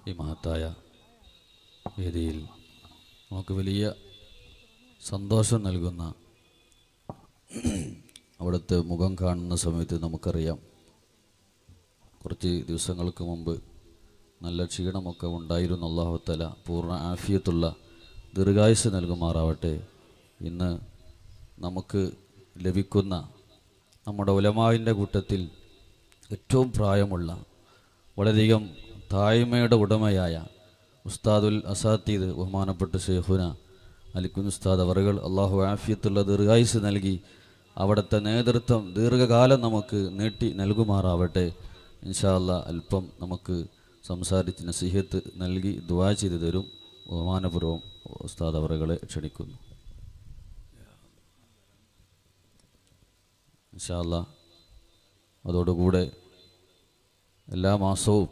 ഈ മഹത്തായ വേദിയിൽ നമുക്ക് വലിയ സന്തോഷം നൽകുന്ന അവിടുത്തെ മുഖം കാണുന്ന സമയത്ത് നമുക്കറിയാം കുറച്ച് ദിവസങ്ങൾക്ക് മുമ്പ് നല്ല ക്ഷീണമൊക്കെ ഉണ്ടായിരുന്നു അള്ളാഹുത്തല പൂർണ്ണ ആഫിയത്തുള്ള ദീർഘായുസ് നൽകുമാറാവട്ടെ ഇന്ന് നമുക്ക് ലഭിക്കുന്ന നമ്മുടെ ഉലമാവിൻ്റെ കൂട്ടത്തിൽ ഏറ്റവും പ്രായമുള്ള വളരെയധികം തായ്മയുടെ ഉടമയായ ഉസ്താദുൽ അസാത്തീദ് ബഹുമാനപ്പെട്ട ഷെയ്ഖുന അലിക്കുൻ ഉസ്താദ് അവറുകൾ അള്ളാഹു ആഫിയത്തുള്ള ദീർഘായുസ് നൽകി അവിടുത്തെ നേതൃത്വം ദീർഘകാലം നമുക്ക് നീട്ടി നൽകുമാറാവട്ടെ ഇൻഷാ അല്ലാ അല്പം നമുക്ക് സംസാരിച്ച് നസീഹത്ത് നൽകി ദുവാ ചെയ്തു തരും ബഹുമാനപൂർവ്വം ഉസ്താദ് അവറുകളെ ക്ഷണിക്കുന്നു ഇൻഷാ അല്ലാ അതോടുകൂടെ എല്ലാ മാസവും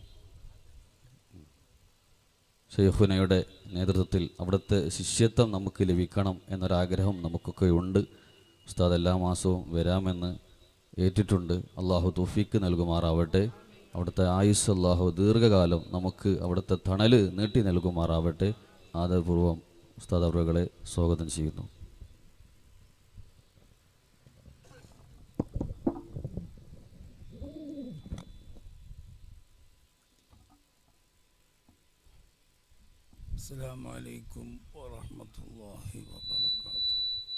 ഷെയ്ഖുനയുടെ നേതൃത്വത്തിൽ അവിടുത്തെ ശിഷ്യത്വം നമുക്ക് ലഭിക്കണം എന്നൊരാഗ്രഹം നമുക്കൊക്കെ ഉണ്ട് ഉസ്താദ് എല്ലാ മാസവും വരാമെന്ന് ഏറ്റിട്ടുണ്ട് അള്ളാഹു തൗഫീക്ക് നൽകുമാറാവട്ടെ അവിടുത്തെ ആയുസ് അള്ളാഹു ദീർഘകാലം നമുക്ക് അവിടുത്തെ തണല് നീട്ടി നൽകുമാറാവട്ടെ ആദരപൂർവ്വം ഉസ്താദ് അവറുകളെ സ്വാഗതം ചെയ്യുന്നു السلام عليكم ورحمة الله وبركاته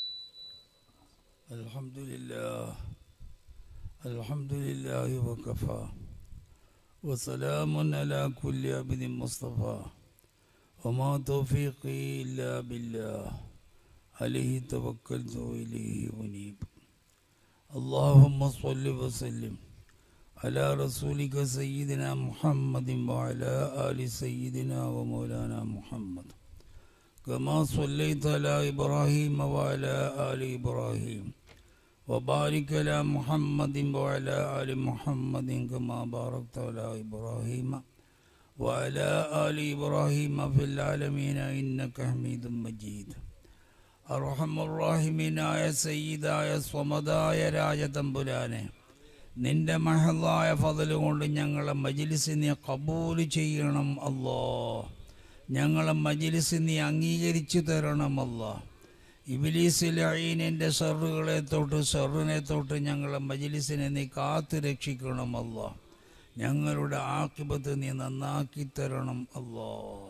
الحمد لله الحمد لله وكفى وسلام على كل عبد مصطفى وما توفيقي إلا بالله عليه توكلت وإليه أنيب اللهم صل وسلم على رسولك سيدنا محمد وعلى آل سيدنا ومولانا محمد كما صليت على إبراهيم وعلى آل إبراهيم وبارك على محمد وعلى آل محمد كما باركت على إبراهيم وعلى آل إبراهيم في العالمين إنك حميد مجيد അർഹം റാഹിമീനായ സയ്യിദായ സ്വമതായ രാജതമ്പുരാനെ നിന്റെ മഹലായ ഫതല് കൊണ്ട് ഞങ്ങളെ മജിലിസ് നീ കബൂൽ ചെയ്യണം അല്ലോ ഞങ്ങളെ മജിലിസ് നീ അംഗീകരിച്ചു തരണം അല്ലോ ഇബിലീസിലെ അയിനിൻ്റെ ഷെറുകളെ തൊട്ട് ഷെറിനെ തൊട്ട് ഞങ്ങളെ മജിലിസിനെ നീ കാത്തു രക്ഷിക്കണം അല്ലോ ഞങ്ങളുടെ ആക്കിബത്ത് നീ നന്നാക്കി തരണം അല്ലോ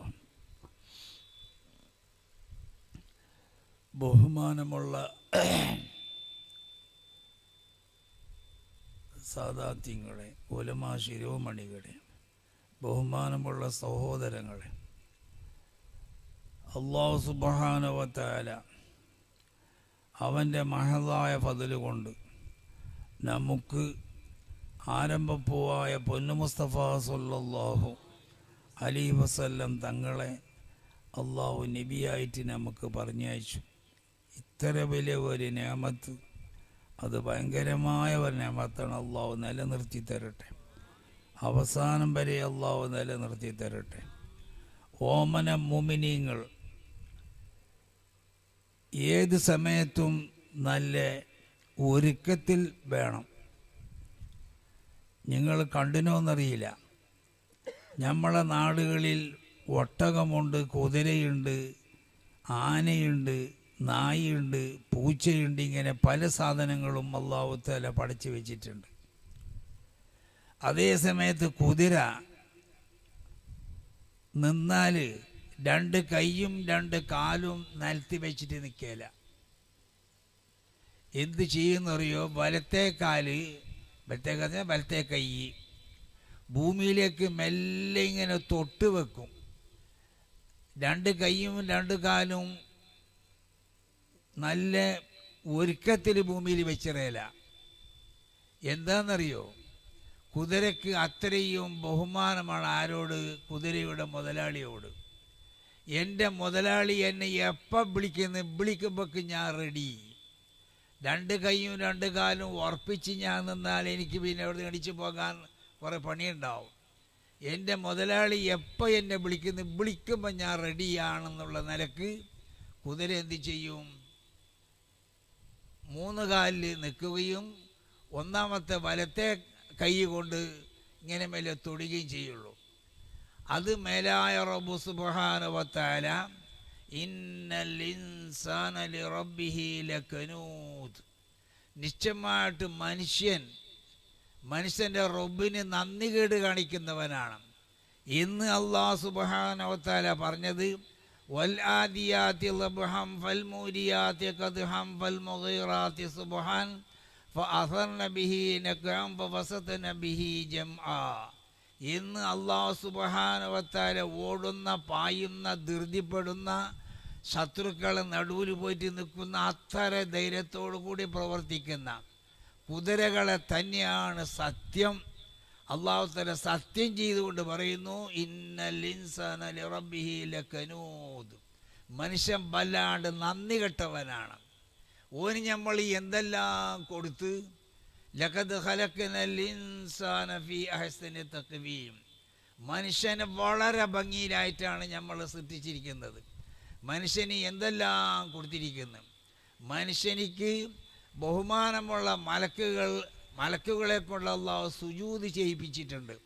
ബഹുമാനമുള്ള സാദാത്യങ്ങളെ ഉലമാ ശിരോമണികളെ ബഹുമാനമുള്ള സഹോദരങ്ങളെ അള്ളാഹു സുബാനവത്താല അവൻ്റെ മഹതായ ഫതില് കൊണ്ട് നമുക്ക് ആരംഭപ്പൂവായ പൊന്നു മുസ്തഫ സല്ലല്ലാഹു അലി വസല്ലം തങ്ങളെ അള്ളാഹു നബിയായിട്ട് നമുക്ക് പറഞ്ഞയച്ചു ഇത്ര വലിയ ഒരു നിയമത്ത് അത് ഭയങ്കരമായ ഒരു നിയമത്താണ് അള്ളാഹു നിലനിർത്തി തരട്ടെ അവസാനം വരെ അള്ളാഹു നിലനിർത്തി തരട്ടെ ഓമന മുമിനീങ്ങൾ ഏത് സമയത്തും നല്ല ഒരുക്കത്തിൽ വേണം നിങ്ങൾ കണ്ടിനോന്നറിയില്ല നമ്മളെ നാടുകളിൽ ഒട്ടകമുണ്ട് കുതിരയുണ്ട് ആനയുണ്ട് നായുണ്ട് പൂച്ചയുണ്ട് ഇങ്ങനെ പല സാധനങ്ങളും അള്ളാഹുത്തല പഠിച്ചു വെച്ചിട്ടുണ്ട് അതേ സമയത്ത് കുതിര നിന്നാൽ രണ്ട് കൈയും രണ്ട് കാലും നിലത്തി വെച്ചിട്ട് നിൽക്കില്ല എന്ത് ചെയ്യുന്നറിയോ വലത്തെ കാല് വലത്തെ കാല് വലത്തെ കൈ ഭൂമിയിലേക്ക് മെല്ലെ ഇങ്ങനെ തൊട്ട് വെക്കും രണ്ട് കൈയും രണ്ട് കാലും നല്ല ഒരുക്കത്തിൽ ഭൂമിയിൽ വെച്ചിറയില്ല എന്താണെന്നറിയോ കുതിരക്ക് അത്രയും ബഹുമാനമാണ് ആരോട് കുതിരയുടെ മുതലാളിയോട് എൻ്റെ മുതലാളി എന്നെ എപ്പം വിളിക്കുന്നു വിളിക്കുമ്പോൾക്ക് ഞാൻ റെഡി രണ്ട് കൈയും രണ്ട് കാലും ഉറപ്പിച്ച് ഞാൻ നിന്നാൽ എനിക്ക് പിന്നെ അവിടെ അടിച്ചു പോകാൻ കുറേ പണിയുണ്ടാവും എൻ്റെ മുതലാളി എപ്പോൾ എന്നെ വിളിക്കുന്നു വിളിക്കുമ്പോൾ ഞാൻ റെഡിയാണെന്നുള്ള നിലക്ക് കുതിര എന്ത് ചെയ്യും മൂന്ന് കാലിൽ നിൽക്കുകയും ഒന്നാമത്തെ വലത്തെ കൈ കൊണ്ട് ഇങ്ങനെ മേലെ തൊടുകയും ചെയ്യുള്ളൂ അത് മേലായ റബ്ബു സുബ്ഹാനഹുവതആല ഇന്നൽ ഇൻസാന ലിറബ്ബിഹി ലകനൂത് നിശ്ചയമായിട്ട് മനുഷ്യൻ മനുഷ്യൻ്റെ റബ്ബിന് നന്ദി കേട് കാണിക്കുന്നവനാണ് ഇന്ന് അള്ളാഹു സുബ്ഹാനഹുവതആല പറഞ്ഞത് വൽ ആദിയാതി ലബ്ഹം ഫൽ മൂരിയാതി ഖദ്ഹം ഫൽ മുഗീറാതി സുബ്ഹാൻ ഫഅഥർന ബിഹി നഖം ഫവസതന ബിഹി ജംആ ഇന്ന് അള്ളാഹു സുബഹാനവത്താല ഓടുന്ന പായുന്ന ധൃതിപ്പെടുന്ന ശത്രുക്കളെ നടുവിൽ പോയിട്ട് നിൽക്കുന്ന അത്ര ധൈര്യത്തോടു കൂടി പ്രവർത്തിക്കുന്ന കുതിരകളെ തന്നെയാണ് സത്യം അള്ളാഹു തല സത്യം ചെയ്തുകൊണ്ട് പറയുന്നു ഇന്നൽ ഇൻസാന ലിറബ്ബിഹി ലകനൂദ് മനുഷ്യൻ വല്ലാണ്ട് നന്ദി കെട്ടവനാണ് ഓന് നമ്മൾ എന്തെല്ലാം കൊടുത്ത് ലഖദ് ഖലഖനൽ ഇൻസാന ഫീ അഹ്സനി തഖ്വീം മനുഷ്യനെ വളരെ ഭംഗിയിലായിട്ടാണ് നമ്മൾ സൃഷ്ടിച്ചിരിക്കുന്നത് മനുഷ്യന് എന്തെല്ലാം കൊടുത്തിരിക്കുന്നു മനുഷ്യനിക്ക് ബഹുമാനമുള്ള മലക്കുകൾ മലക്കുകളെ കൊണ്ട് അള്ളാഹു സുജൂത് ചെയ്യിപ്പിച്ചിട്ടുണ്ട്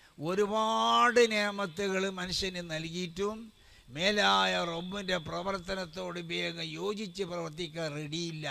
ഒരുപാട് നിയമത്തുകൾ മനുഷ്യന് നൽകിയിട്ടും മേലായ റബ്ബിൻ്റെ പ്രവർത്തനത്തോട് വേഗം യോജിച്ച് പ്രവർത്തിക്കാൻ റെഡിയില്ല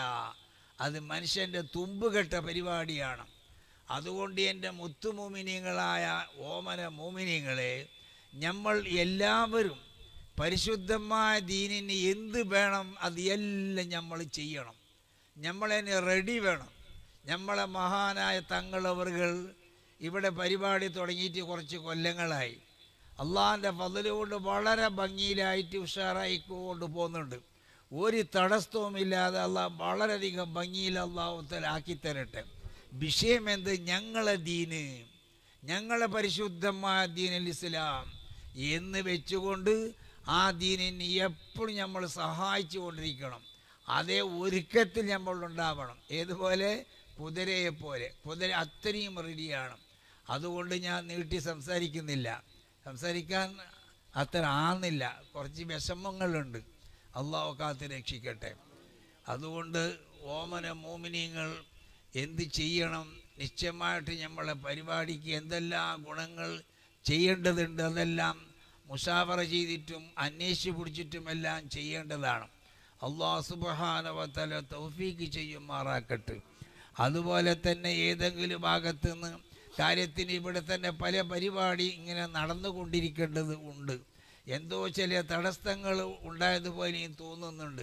അത് മനുഷ്യൻ്റെ തുമ്പുകെട്ട പരിപാടിയാണ് അതുകൊണ്ട് എൻ്റെ മുത്തുമോമിനിയങ്ങളായ ഓമന മോമിനിയങ്ങളെ നമ്മൾ എല്ലാവരും പരിശുദ്ധമായ ദീനിന് എന്ത് വേണം അത് എല്ലാം നമ്മൾ ചെയ്യണം നമ്മളതിന് റെഡി വേണം നമ്മളെ മഹാനായ തങ്ങളവറുകൾ ഇവിടെ പരിപാടി തുടങ്ങിയിട്ട് കുറച്ച് കൊല്ലങ്ങളായി അള്ളാഹിൻ്റെ ഫതിലുകൊണ്ട് വളരെ ഭംഗിയിലായിട്ട് ഉഷാറായി കൊണ്ട് പോകുന്നുണ്ട് ഒരു തടസ്സവുമില്ലാതെ അള്ളാഹ് വളരെയധികം ഭംഗിയിൽ അള്ളാഹുത്തലാക്കി തരട്ടെ വിഷയം എന്ത് ഞങ്ങളെ ദീന് ഞങ്ങളെ പരിശുദ്ധമായ ദീനൽ ഇസ്ലാം എന്ന് വെച്ചുകൊണ്ട് ആ ദീനിനെ എപ്പോഴും നമ്മൾ സഹായിച്ചു കൊണ്ടിരിക്കണം അതേ ഒരുക്കത്തിൽ നമ്മൾ ഉണ്ടാവണം ഏതുപോലെ കുതിരയെ പോലെ കുതിര അത്രയും റെഡിയാണ് അതുകൊണ്ട് ഞാൻ നീട്ടി സംസാരിക്കുന്നില്ല സംസാരിക്കാൻ അത്ര ആന്നില്ല കുറച്ച് വിഷമങ്ങളുണ്ട് അള്ളാഹു കാത്ത് രക്ഷിക്കട്ടെ അതുകൊണ്ട് ഓമന മോമിനിയങ്ങൾ എന്ത് ചെയ്യണം നിശ്ചയമായിട്ട് നമ്മളെ പരിപാടിക്ക് എന്തെല്ലാം ഗുണങ്ങൾ ചെയ്യേണ്ടതുണ്ട് അതെല്ലാം മുഷാവറ ചെയ്തിട്ടും അന്വേഷിച്ച് പിടിച്ചിട്ടും എല്ലാം ചെയ്യേണ്ടതാണ് അള്ളാഹു സുബഹാനവത്തല തൗഫീക്ക് ചെയ്യുമാറാക്കട്ടെ അതുപോലെ തന്നെ ഏതെങ്കിലും ഭാഗത്ത് നിന്ന് കാര്യത്തിന് ഇവിടെ തന്നെ പല പരിപാടി ഇങ്ങനെ നടന്നുകൊണ്ടിരിക്കേണ്ടത് ഉണ്ട് എന്തോ ചില തടസ്സങ്ങൾ ഉണ്ടായതുപോലെ എനിക്ക് തോന്നുന്നുണ്ട്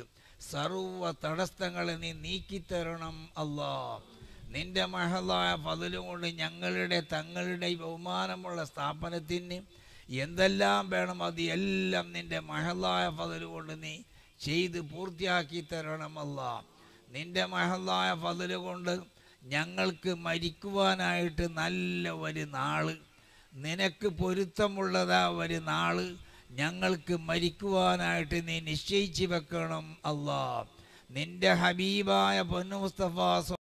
സർവ തടസ്സങ്ങളെ നീ നീക്കിത്തരണം അല്ലാ നിന്റെ മഹലായ ഫതിലും കൊണ്ട് ഞങ്ങളുടെ തങ്ങളുടെ ഈ ബഹുമാനമുള്ള സ്ഥാപനത്തിന് എന്തെല്ലാം വേണം അത് എല്ലാം നിന്റെ മഹലായ ഫതിൽ കൊണ്ട് നീ ചെയ്ത് പൂർത്തിയാക്കി തരണമല്ല നിന്റെ മഹലായ ഫതിൽ കൊണ്ട് ഞങ്ങൾക്ക് മരിക്കുവാനായിട്ട് നല്ല ഒരു നാള് നിനക്ക് പൊരുത്തമുള്ളതാ ഒരു നാള് ഞങ്ങൾക്ക് മരിക്കുവാനായിട്ട് നീ നിശ്ചയിച്ച് വെക്കണം അല്ലാ നിന്റെ ഹബീബായ പൊന്നു മുസ്തഫ